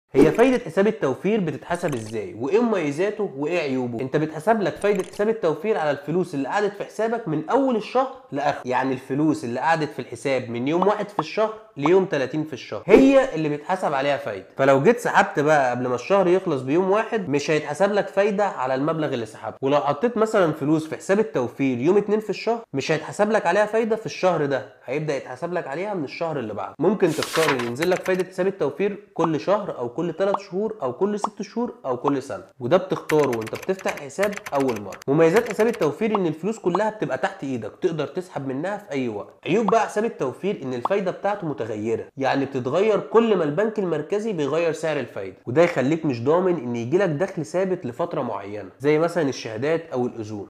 هي فايدة حساب التوفير بتتحسب ازاي؟ وايه مميزاته وايه عيوبه؟ انت بتحسب لك فايدة حساب التوفير على الفلوس اللي قعدت في حسابك من اول الشهر لاخره، يعني الفلوس اللي قعدت في الحساب من يوم واحد في الشهر ليوم 30 في الشهر، هي اللي بيتحسب عليها فايدة، فلو جيت سحبت بقى قبل ما الشهر يخلص بيوم واحد مش هيتحسب لك فايدة على المبلغ اللي سحبته، ولو حطيت مثلا فلوس في حساب التوفير يوم 2 في الشهر مش هيتحسب لك عليها فايدة في الشهر ده، هيبدأ يتحسب لك عليها من الشهر اللي بعده، ممكن تختار ان ينزل لك فايدة حساب التوفير كل شهر او كل 3 شهور او كل ست شهور او كل سنه وده بتختاره وانت بتفتح حساب اول مره مميزات حساب التوفير ان الفلوس كلها بتبقى تحت ايدك تقدر تسحب منها في اي وقت عيوب بقى حساب التوفير ان الفايده بتاعته متغيره يعني بتتغير كل ما البنك المركزي بيغير سعر الفايده وده يخليك مش ضامن ان يجيلك دخل ثابت لفتره معينه زي مثلا الشهادات او الاذون